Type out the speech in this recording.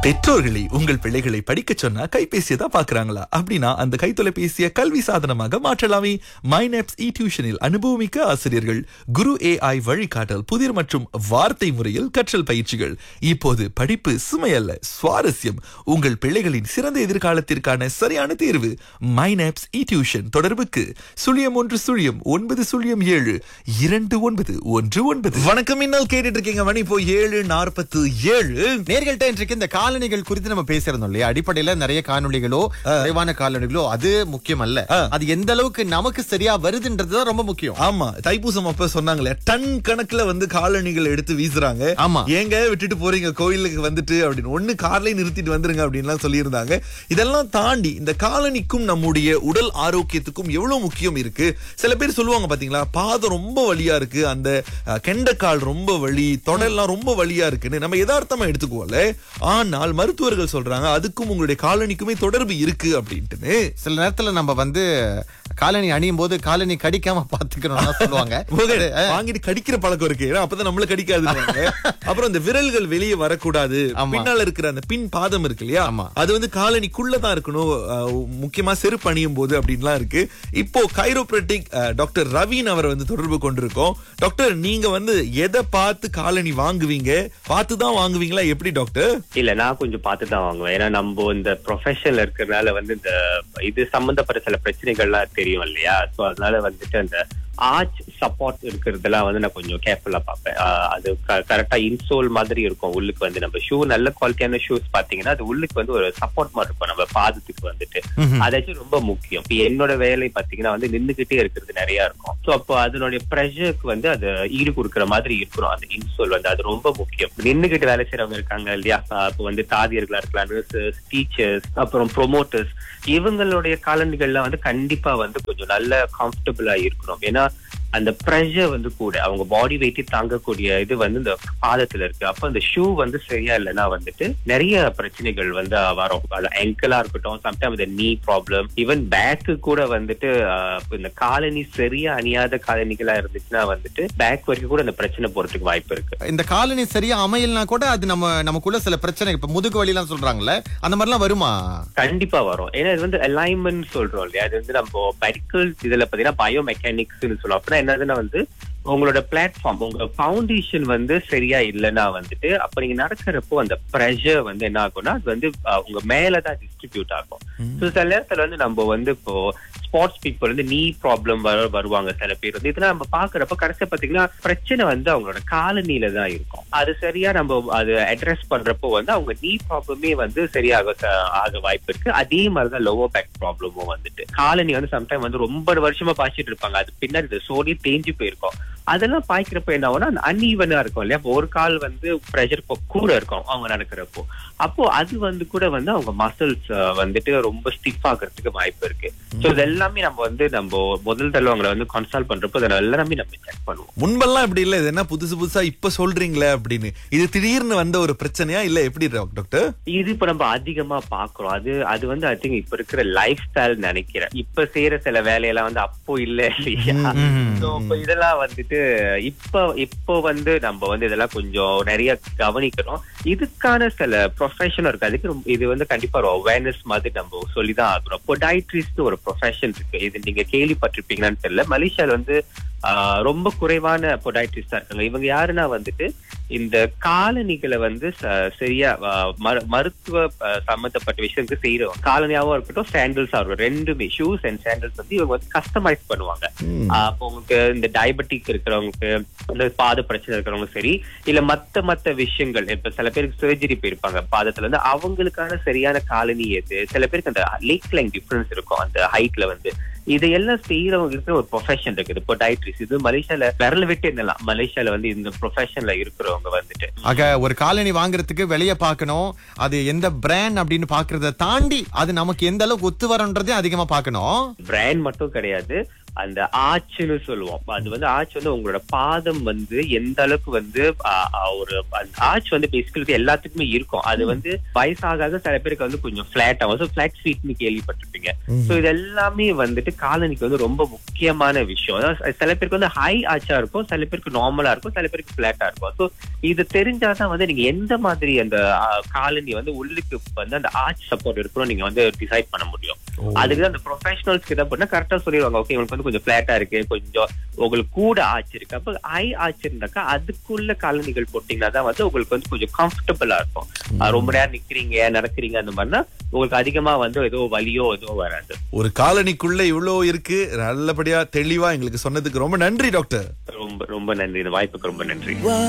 பெற்றோர்களை உங்கள் பிள்ளைகளை படிக்க சொன்னா கைபேசியை தான் பாக்குறாங்களா அப்படின்னா அந்த கைத்தொலைபேசியை கல்வி சாதனமாக மாற்றலாமே மைனப்ஸ் இ டியூஷனில் அனுபவமிக்க ஆசிரியர்கள் குரு ஏஐ வழிகாட்டல் புதிர் மற்றும் வார்த்தை முறையில் கற்றல் பயிற்சிகள் இப்போது படிப்பு சுமையல்ல சுவாரஸ்யம் உங்கள் பிள்ளைகளின் சிறந்த எதிர்காலத்திற்கான சரியான தேர்வு மைனப்ஸ் இ டியூஷன் தொடர்புக்கு சுழியம் ஒன்று சுழியம் ஒன்பது சுழியம் ஏழு இரண்டு ஒன்பது ஒன்று ஒன்பது வணக்கம் இன்னல் கேட்டுட்டு இருக்கீங்க மணி இப்போ ஏழு நாற்பத்து ஏழு நேர்கள்ட்ட இன்றைக்கு இந்த காலணிகள் குறித்து நம்ம பேசியிருந்தோம் இல்லையா அடிப்படையில நிறைய காணொளிகளோ குறைவான காலணிகளோ அது முக்கியம் அல்ல அது எந்த அளவுக்கு நமக்கு சரியா வருதுன்றதுதான் ரொம்ப முக்கியம் ஆமா தைப்பூசம் அப்ப சொன்னாங்களே டன் கணக்குல வந்து காலணிகள் எடுத்து வீசுறாங்க ஆமா. ஏங்க விட்டுட்டு போறீங்க கோயிலுக்கு வந்துட்டு அப்படின்னு ஒண்ணு கார்லயே நிறுத்திட்டு வந்துருங்க அப்படின்லாம் சொல்லியிருந்தாங்க இதெல்லாம் தாண்டி இந்த காலனிக்கும் நம்முடைய உடல் ஆரோக்கியத்துக்கும் எவ்வளவு முக்கியம் இருக்கு சில பேர் சொல்லுவாங்க பாத்தீங்களா பாதம் ரொம்ப வலியா இருக்கு அந்த அஹ், கெண்டைக்கால் ரொம்ப வலி தொடெல்லாம் ரொம்ப வலியா இருக்குன்னு நம்ம யதார்த்தமா எடுத்துக்குவோம்ல ஆனால் மருத்துவர்கள் சொல்றாங்க அதுக்கும் உங்களுடைய காலனிக்குமே தொடர்பு இருக்கு அப்படின்ட்டுன்னு சில நேரத்துல நம்ம வந்து காலணி அணியும் போது காலணி கடிக்காம பாத்துக்கணும்னு சொல்லுவாங்க முகடு, வாங்கிட்டு கடிக்கிற பழக்கம் இருக்கு ஏன்னா அப்பதான் நம்மள கடிக்காது அப்புறம் இந்த விரல்கள் வெளியே வரக்கூடாது ஆமா. பின்னால இருக்கிற அந்த பின் பாதம் இருக்கு இல்லையா ஆமா. அது வந்து காலனிக்குள்ளதான் இருக்கணும் அஹ், முக்கியமா செருப்பு அணியும் போது அப்படின்லாம் இருக்கு இப்போ கைரோப்ரட்டிக் டாக்டர் ரவீன் அவரை வந்து தொடர்பு கொண்டிருக்கோம் டாக்டர் நீங்க வந்து எதை பார்த்து காலனி வாங்குவீங்க பார்த்து தான் வாங்குவீங்களா எப்படி டாக்டர் இல்ல நான் கொஞ்சம் பார்த்து தான் வாங்குவேன் ஏன்னா நம்ம இந்த ப்ரொஃபஷன்ல இருக்கிறதுனால வந்து இந்த இது சம்பந்தப்பட்ட சில பிரச்சனைகள்லாம் தெரியும் இல்லையா சோ அதனால வந்துட்டு அந்த ஆர்ச் சப்போர்ட் இருக்கிறதெல்லாம் வந்து நான் கொஞ்சம் கேர்ஃபுல்லா பார்ப்பேன் ஆஹ் அது கரெக்டா இன்சோல் மாதிரி இருக்கும் உள்ளுக்கு வந்து நம்ம ஷூ நல்ல குவாலிட்டியான ஷூஸ் பாத்தீங்கன்னா அது உள்ளுக்கு வந்து ஒரு சப்போர்ட் மாதிரி இருக்கும் நம்ம பாதத்துக்கு வந்துட்டு அதாச்சும் ரொம்ப முக்கியம் இப்ப என்னோட வேலை பாத்தீங்கன்னா வந்து நின்னுகிட்டே இருக்கிறது நிறைய இருக்கும் சோ அப்போ அதனுடைய ப்ரெஷருக்கு வந்து அது ஈடு கொடுக்குற மாதிரி இருக்கணும் அந்த இன்சோல் வந்து அது ரொம்ப முக்கியம் நின்னுகிட்டு வேலை செய்யறவங்க இருக்காங்க இல்லையா ஆஹ் இப்போ வந்து தாதியர்களா இருக்கலாம் நர்சஸ் டீச்சர்ஸ் அப்புறம் ப்ரொமோட்டர்ஸ் இவங்களுடைய காலணிகள்லாம் வந்து கண்டிப்பா வந்து கொஞ்சம் நல்ல கம்ஃபர்டபுளா இருக்கணும் ஏன்னா அந்த ப்ரெஷர் வந்து கூட அவங்க பாடி வெயிட்டே தாங்கக்கூடிய இது வந்து இந்த பாதத்துல இருக்கு அப்ப அந்த ஷூ வந்து சரியா இல்லைன்னா வந்துட்டு நிறைய பிரச்சனைகள் வந்து வரும் அது ankle-ஆ இருக்கட்டும் சம்டைம் இந்த நீ ப்ராப்ளம் ஈவன் பேக்கு கூட வந்துட்டு ஆஹ், இப்ப இந்த காலனி சரியா அணியாத காலனிகளா இருந்துச்சுன்னா வந்துட்டு பேக் வரைக்கும் கூட அந்த பிரச்சனை போறதுக்கு வாய்ப்பு இருக்கு இந்த காலனி சரியா அமையலனா கூட அது நம்ம நமக்குள்ள சில பிரச்சனை இப்ப முதுகு வலி எல்லாம் சொல்றாங்கல்ல அந்த மாதிரிலாம் வருமா கண்டிப்பா வரும் ஏன்னா இது வந்து அலைன்மெண்ட் சொல்றோம் இல்லையா அது வந்து நம்ம மெடிக்கல் இதுல பாத்தீங்கன்னா பயோ மெக்கானிக்ஸ்னு சொல்லுவோம் அப்படின்னா என்னதுன்னா வந்து உங்களோட பிளாட்ஃபார்ம் உங்க ஃபவுண்டேஷன் வந்து சரியா இல்லைன்னா வந்துட்டு அப்ப நீங்க நடக்கிறப்போ அந்த ப்ரெஷர் வந்து என்ன ஆகும்னா அது வந்து அஹ், உங்க மேலதான் டிஸ்ட்ரிபியூட் ஆகும் ஸோ சில நேரத்துல வந்து நம்ம வந்து இப்போ ஸ்போர்ட்ஸ் பீப்புள் வந்து நீ ப்ராப்ளம் வர வருவாங்க சில பேர் வந்து இதெல்லாம் நம்ம பாக்குறப்ப கடைசியா பாத்தீங்கன்னா பிரச்சனை வந்து அவங்களோட காலனில தான் இருக்கும் அது சரியா நம்ம அது அட்ரஸ் பண்றப்போ வந்து அவங்க நீ ப்ராப்ளமே வந்து சரியாக ச- ஆக வாய்ப்பு இருக்கு அதே மாதிரிதான் லோவர் பேக் ப்ராப்ளமும் வந்துட்டு காலனி வந்து சம்டைம் வந்து ரொம்ப வருஷமா பாய்ச்சிட்டு இருப்பாங்க அது பின்னாடி இந்த சோடி தேஞ்சு போயிருக்கும் அதெல்லாம் பாய்க்கிறப்ப என்ன ஆகும்னா அன்ஈவனா இருக்கும் இல்லையா அப்போ ஒரு கால் வந்து ப்ரெஷர் கூட இருக்கும் அவங்க நடக்கிறப்போ அப்போ அது வந்து கூட வந்து அவங்க மசில்ஸ் வந்துட்டு ரொம்ப ஸ்டிஃப் ஆகிறதுக்கு வாய்ப்பு இருக்கு சோ இது எல்லாமே நம்ம வந்து நம்ம முதல் தடவை அவங்களை வந்து கன்சல்ட் பண்றப்போ அதை எல்லாமே நம்ம செக் பண்ணுவோம் முன்பெல்லாம் இப்படி இல்ல இது என்ன புதுசு புதுசா இப்ப சொல்றீங்களே அப்படின்னு இது திடீர்னு வந்த ஒரு பிரச்சனையா இல்ல எப்படி டாக்டர் இது இப்ப நம்ம அதிகமா பாக்குறோம் அது அது வந்து ஐ திங்க் இப்ப இருக்கிற லைஃப் ஸ்டைல் நினைக்கிறேன் இப்ப செய்யற சில வேலையெல்லாம் வந்து அப்போ இல்ல இல்லையா So, இப்ப இதெல்லாம் வந்துட்டு இப்ப இப்போ வந்து நம்ம வந்து இதெல்லாம் கொஞ்சம் நிறைய கவனிக்கிறோம் இதுக்கான சில ப்ரொஃபஷன் இருக்கு அதுக்கு ரொம்ப- இது வந்து கண்டிப்பா ஒரு அவேர்னஸ் மாதிரி நம்ம சொல்லிதான் ஆகணும் பொடைட்ரிஸ்ட் ஒரு ப்ரொஃபஷன் இருக்கு இது நீங்க கேள்விப்பட்டிருப்பீங்களான்னு தெரியல மலேசியால வந்து ஆஹ், ரொம்ப குறைவான பொடைட்ரிஸ்டா இருக்காங்க இவங்க யாருன்னா வந்துட்டு இந்த காலணிகளை வந்து ச- சரியா ஆஹ், மரு- மருத்துவ ஆஹ், சம்பந்தப்பட்ட விஷயத்துக்கு செய்யறவங்க காலனியாவும் இருக்கட்டும் சாண்டல்ஸா இருக்கட்டும் ரெண்டுமே ஷூஸ் அண்ட் சாண்டல்ஸ் வந்து இவங்க வந்து கஸ்டமைஸ் பண்ணுவாங்க ஆஹ் அப்போ உங்களுக்கு இந்த டயபெட்டிக் இருக்கிறவங்களுக்கு இந்த பாத பிரச்சனை இருக்கிறவங்க சரி இல்ல மத்த மத்த விஷயங்கள் இப்ப சில பேருக்கு சர்ஜரி போயிருப்பாங்க பாதத்துல வந்து அவங்களுக்கான சரியான காலனி எது சில பேருக்கு அந்த லெக் லைன் டிஃபரன்ஸ் இருக்கும் அந்த ஹைட்ல வந்து இதையெல்லாம் செய்யறவங்களுக்கு ஒரு ப்ரொஃபஷன் இருக்குது இப்போ டயட்ரிஸ் இது மலேசியால விரல விட்டு என்னலாம் மலேசியால வந்து இந்த ப்ரொஃபஷன்ல இருக்கிறவங்க வந்துட்டு ஆக ஒரு காலணி வாங்குறதுக்கு வெளிய பார்க்கணும் அது எந்த பிராண்ட் அப்படின்னு பாக்குறத தாண்டி அது நமக்கு எந்த அளவுக்கு ஒத்து வரன்றதே அதிகமா பார்க்கணும் பிராண்ட் மட்டும் கிடையாது அந்த ஆச்சுன்னு சொல்லுவோம் அது வந்து ஆச்சு வந்து உங்களோட பாதம் வந்து எந்த அளவுக்கு வந்து ஆ, ஆ, ஒரு ஆச்சு வந்து பேசிக்கலுக்கு எல்லாத்துக்குமே இருக்கும் அது வந்து வயசாக ஆக சில பேருக்கு வந்து கொஞ்சம் பிளாட் ஆகும் ஸோ பிளாட் ஃபீட்னு கேள்விப்பட்டிருப்பீங்க ஸோ இது எல்லாமே வந்துட்டு காலனிக்கு வந்து ரொம்ப முக்கியமான விஷயம் அதாவது சில பேருக்கு வந்து ஹை ஆச்சா இருக்கும் சில பேருக்கு நார்மலா இருக்கும் சில பேருக்கு பிளாட்டா இருக்கும் ஸோ இது தெரிஞ்சாதான் வந்து நீங்க எந்த மாதிரி அந்த ஆ, காலனி வந்து உள்ளுக்கு வந்து அந்த ஆர்ச் சப்போர்ட் இருக்கணும் நீங்க வந்து டிசைட் பண்ண முடியும் அதுக்கு தான் அந்த ப்ரொஃபஷனல்ஸ்க்கு என்ன பண்ணா கரெக்டா சொல்லிடுவாங்க ஓகே உங்களுக்கு வந்து கொஞ்சம் பிளாட்டா இருக்கு கொஞ்சம் உங்களுக்கு கூட ஆச்சு இருக்கு அப்ப ஹை ஆச்சு இருந்தாக்கா அதுக்குள்ள காலனிகள் போட்டீங்கன்னா தான் வந்து உங்களுக்கு வந்து கொஞ்சம் கம்ஃபர்டபுளா இருக்கும் ஆ, ரொம்ப நேரம் நிக்கிறீங்க நடக்கிறீங்க அந்த மாதிரினா உங்களுக்கு அதிகமா வந்து ஏதோ வலியோ ஏதோ வராது ஒரு காலனிக்குள்ள இவ்ளோ இருக்கு நல்லபடியா தெளிவா எங்களுக்கு சொன்னதுக்கு ரொம்ப நன்றி டாக்டர் ரொம்ப ரொம்ப நன்றி இந்த வாய்ப்புக்கு ரொம்ப நன்றி